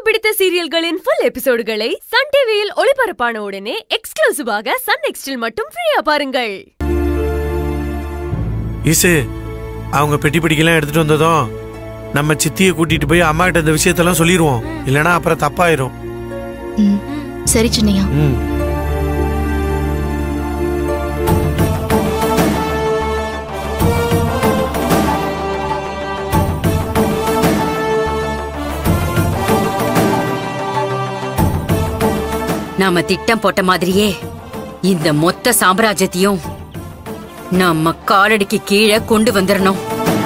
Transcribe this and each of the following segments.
பிடித்த சீரியல்களின் full எபிசோடுகளை Sun டிவியில் ஒளிபரப்பான உடனே எக்ஸ்க்ளூசிவாக சன் நெக்ஸ்டில் மட்டும் ஃப்ரீயா பாருங்கள் ஈசு அவங்க பெட்டி பிடிக்கலாம் எடுத்துட்டு வந்ததும் நம்ம சித்தியை கூட்டிட்டு போய் அம்மா கிட்ட இந்த விஷயத்தெல்லாம் சொல்லிடுவோம் இல்லைன்னா அப்புறம் தப்பாயிரும் ம் சரி சின்னையா ம் நாம திட்டம் போட்ட மாதிரியே இந்த மொத்த சாம்ராஜ்யத்தையும் நம்ம காலடிக்கு கீழே கொண்டு வந்துடணும்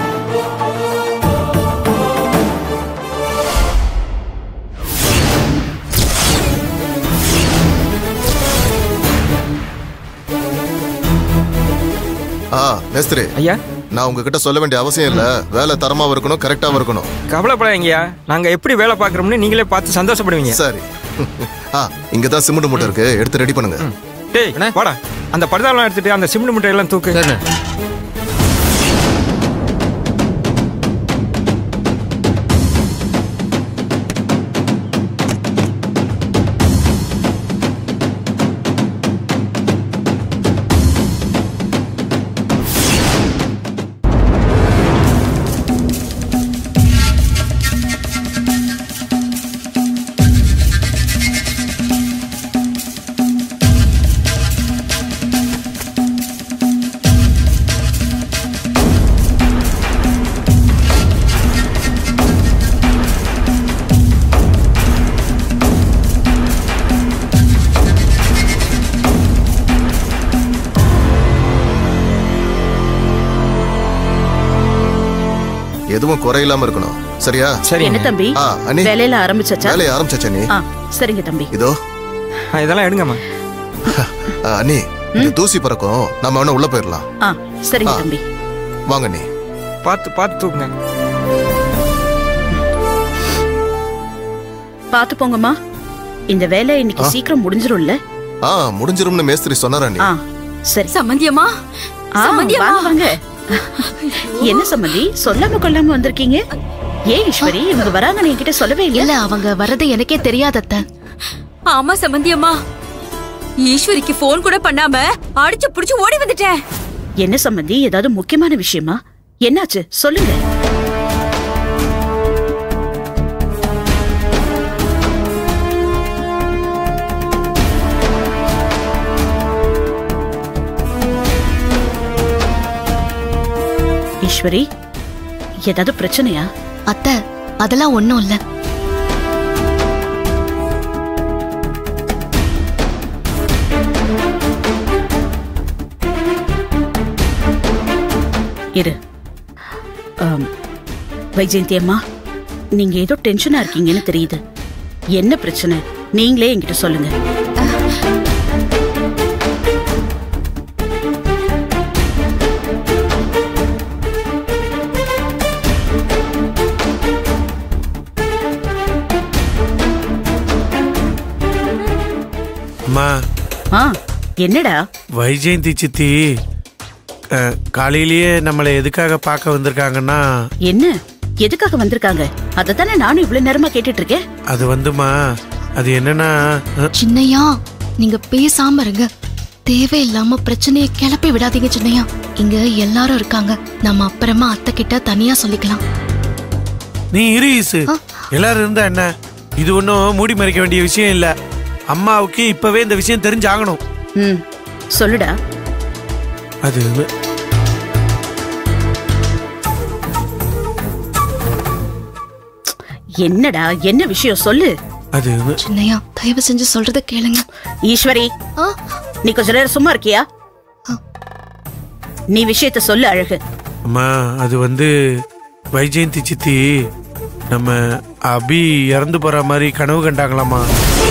ஆ மேஸ்திரி ஐயா நான் உங்ககிட்ட சொல்ல வேண்டிய அவசியம் இல்ல வேலை தரமாவும் இருக்கணும் கரெக்டாவும் இருக்கணும் கவலைப்படாதீங்கய்யா நாங்க எப்படி வேலை பார்க்குறோம்னு நீங்களே பார்த்து சந்தோஷப்படுவீங்க சரி ஆ இங்க தான் சிமெண்ட் மூட்டை இருக்கு எடுத்து ரெடி பண்ணுங்க டேய் வாடா அந்த படுதாலாம் எடுத்துட்டு அந்த சிமெண்ட் முட்டை எல்லாம் தூக்கு எதுவும் குறையில்லாம இருக்கணும் சரியா சரி என்ன தம்பி ஆ அண்ணி வேலையில ஆரம்பிச்சாச்சா வேலையை ஆரம்பிச்சாச்சா நீ ஆ சரிங்க தம்பி இதோ ஆ, இதெல்லாம் எடுங்கம்மா ஆ, அண்ணி இது தூசி பறக்கும் நம்ம வேணா உள்ள போயிடலாம் ஆ சரிங்க ஆ. தம்பி வாங்க நீ பார்த்து பார்த்து தூக்குங்க பாத்து போங்கம்மா இந்த வேலை இன்னைக்கு ஆ. சீக்கிரம் முடிஞ்சிரும்ல ஆ முடிஞ்சிரும்னு மேஸ்திரி சொன்னாரா நீ ஆ சரி சம்மந்தியம்மா ஆ, சம்மந்தியம்மா வாங்க வாங்க என்ன சம்மந்தி சொல்லாம கொள்ளாம வந்திருக்கீங்க ஏன் ஈஸ்வரி இவங்க வராங்கன்னு என்கிட்ட சொல்லவே இல்ல இல்ல அவங்க வர்றது எனக்கே தெரியாதத்த ஆமா சம்மந்தியம்மா ஈஸ்வரிக்கு போன் கூட பண்ணாம அடிச்சு புடிச்சு ஓடி வந்துட்டேன் என்ன சம்மந்தி ஏதாவது முக்கியமான விஷயமா என்னாச்சு சொல்லுங்க ஈஸ்வரி ஏதாவது பிரச்சனையா அத்த அதெல்லாம் ஒண்ணும் இல்ல இரு ஆம், வைஜெயந்தி அம்மா நீங்க ஏதோ டென்ஷனா இருக்கீங்கன்னு தெரியுது என்ன பிரச்சனை நீங்களே என்கிட்ட சொல்லுங்க அம்மா ஆ என்னடா வைஜெயந்தி சித்தி அஹ், காலையிலேயே நம்மளை எதுக்காக பார்க்க வந்திருக்காங்கன்னா என்ன எதுக்காக வந்திருக்காங்க அதத்தானே நானும் இவ்வளவு நேரமா கேட்டுட்டு இருக்கேன் அது வந்துமா அது என்னன்னா அஹ், சின்னையா நீங்க பேசாம இருங்க தேவையில்லாம பிரச்சனையை கிளப்பி விடாதீங்க சின்னையா இங்க எல்லாரும் இருக்காங்க நம்ம அப்புறமா அத்தை கிட்ட தனியா சொல்லிக்கலாம் நீ இரு ஈசு எல்லாரும் இருந்தா என்ன இது ஒன்றும் மூடி மறைக்க வேண்டிய விஷயம் இல்ல அம்மாவுக்கு இப்பவே இந்த விஷயம் தெரிஞ்சாகணும் ம் சொல்லுடா அது என்னடா என்ன விஷயம் சொல்லு அது சின்னையா தயவு செஞ்சு சொல்றத கேளுங்க ஈஸ்வரி ஆ, நீ கொஞ்ச நேரம் சும்மா இருக்கியா நீ விஷயத்த சொல்லு அழகு அம்மா அது வந்து வைஜெயந்தி சித்தி நம்ம அபி இறந்து போற மாதிரி கனவு கண்டாங்களாமா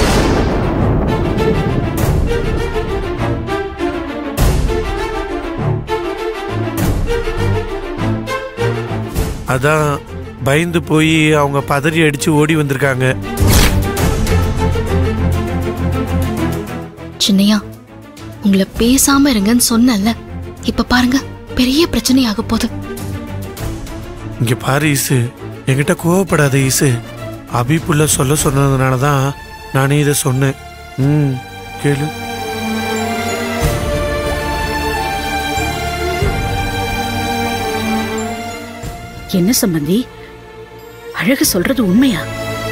அதான் பயந்து போய் அவங்க பதறி அடிச்சு ஓடி வந்திருக்காங்க சின்னையா உங்களை பேசாம இருங்கன்னு சொன்னல இப்ப பாருங்க பெரிய பிரச்சனையாக போகுது இங்க பாரு ஈசு என்கிட்ட கோவப்படாத ஈசு அபி புள்ள சொல்ல சொன்னதுனால தான் நானே இதை சொன்னேன் ம் கேளு என்ன சம்பந்தி அழகு சொல்றது உண்மையா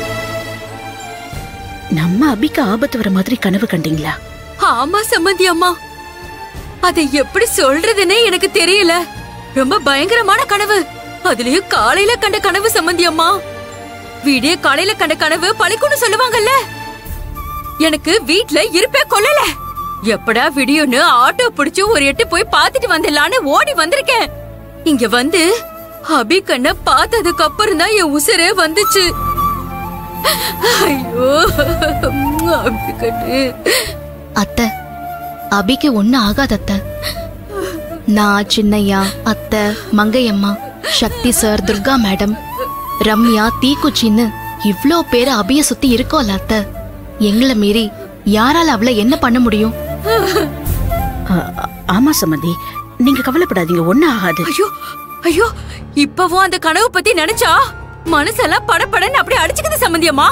நம்ம அபிக்கு ஆபத்து வர மாதிரி கனவு கண்டீங்களா ஆமா சம்மந்தி அம்மா அதை எப்படி சொல்றதுன்னே எனக்கு தெரியல ரொம்ப பயங்கரமான கனவு அதுலயும் காலையில கண்ட கனவு சம்மந்தி அம்மா விடிய காலையில கண்ட கனவு பழிக்கும்னு சொல்லுவாங்கல்ல எனக்கு வீட்ல இருப்பே கொள்ளல எப்படா விடியும்னு ஆட்டோ பிடிச்சு ஒரு எட்டு போய் பாத்துட்டு வந்துடலான்னு ஓடி வந்திருக்கேன் இங்க வந்து அபி கண்ண பார்த்ததுக்கு அப்புறம் தான் என் உசுரே வந்துச்சு ஐயோ அபி கண்ணு அத்தை அபிக்கு ஒண்ணு ஆகாது அத்தை நான் சின்னையா அத்தை மங்கையம்மா சக்தி சார் துர்கா மேடம் ரம்யா தீக்குச்சின்னு இவ்ளோ பேர் அபிய சுத்தி இருக்கோம்ல அத்தை எங்களை மீறி யாரால அவளை என்ன பண்ண முடியும் ஆ, ஆமா சம்பந்தி நீங்க கவலைப்படாதீங்க ஒண்ணும் ஆகாது ஐயோ ஐயோ இப்பவும் அந்த கனவு பத்தி நினைச்சா மனசெல்லாம் படபடன்னு அப்படியே அடிச்சுக்குது சம்பந்தியம்மா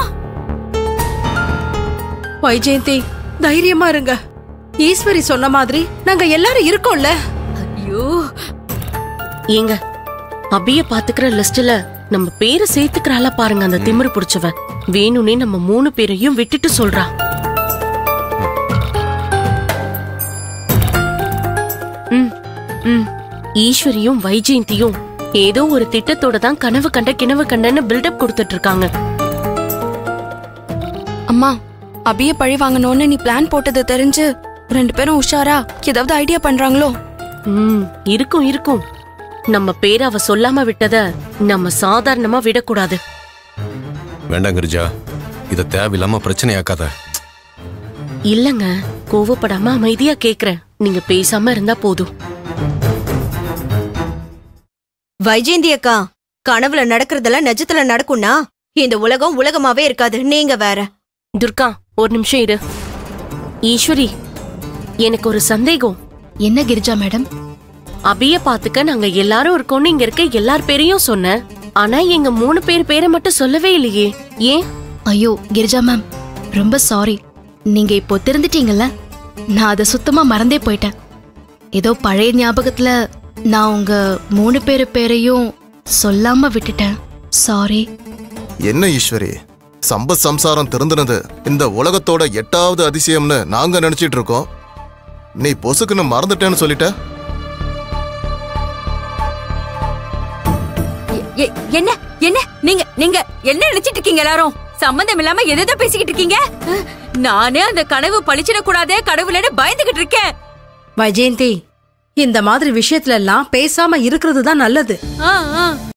வைஜெயந்தி தைரியமா இருங்க ஈஸ்வரி சொன்ன மாதிரி நாங்க எல்லாரும் இருக்கோம்ல ஐயோ ஏங்க அபிய பாத்துக்கிற லிஸ்ட்ல நம்ம பேரை சேர்த்துக்கிறாளா பாருங்க அந்த திமிரு புடிச்சவ வேணும்னே நம்ம மூணு பேரையும் விட்டுட்டு சொல்றா ம், ம். ஈஸ்வரியும் வைஜெயந்தியும் ஏதோ ஒரு திட்டத்தோட தான் கனவு கண்ட கிணவு கண்டன்னு பில்டப் கொடுத்துட்டு இருக்காங்க அம்மா அபிய பழி வாங்கணும்னு நீ பிளான் போட்டது தெரிஞ்சு ரெண்டு பேரும் உஷாரா ஏதாவது ஐடியா பண்றாங்களோ ம் இருக்கும் இருக்கும் நம்ம பேரை அவ சொல்லாம விட்டத நம்ம சாதாரணமா விடக்கூடாது வேண்டாம் கிரிஜா இதை தேவையில்லாம பிரச்சனையாக்காத இல்லங்க கோவப்படாம அமைதியா கேக்குறேன் நீங்க பேசாம இருந்தா போதும் வைஜெயந்தி அக்கா கனவுல நடக்கிறதெல்லாம் நிஜத்துல நடக்கும்னா இந்த உலகம் உலகமாவே இருக்காது நீங்க வேற துர்கா ஒரு நிமிஷம் இரு ஈஸ்வரி எனக்கு ஒரு சந்தேகம் என்ன கிரிஜா மேடம் அபிய பாத்துக்க நாங்க எல்லாரும் இருக்கோம்னு இங்க இருக்க எல்லார் பேரையும் சொன்னேன் ஆனா எங்க மூணு பேர் பேரை மட்டும் சொல்லவே இல்லையே ஏன் ஐயோ கிரிஜா மேம் ரொம்ப சாரி நீங்க இப்போ திருந்துட்டீங்கல்ல நான் அதை சுத்தமா மறந்தே போயிட்டேன் ஏதோ பழைய ஞாபகத்துல நான் உங்க மூணு பேரு பேரையும் சொல்லாம விட்டுட்டேன் சாரி என்ன ஈஸ்வரி சம்பத் சம்சாரம் திருந்தினது இந்த உலகத்தோட எட்டாவது அதிசயம்னு நாங்க நினைச்சிட்டு இருக்கோம் நீ பொசுக்குன்னு மறந்துட்டேன்னு சொல்லிட்ட எ- எ- என்ன என்ன நீங்க நீங்க என்ன நினைச்சிட்டு இருக்கீங்க எல்லாரும் சம்பந்தம் இல்லாம எதை பேசிக்கிட்டு இருக்கீங்க நானே அந்த கனவு பழிச்சிடக் கூடாதே கடவுளேன்னு பயந்துகிட்டு இருக்கேன் வைஜெயந்தி இந்த மாதிரி விஷயத்துல எல்லாம் பேசாம இருக்கிறது தான் நல்லது ஆ, ஆ.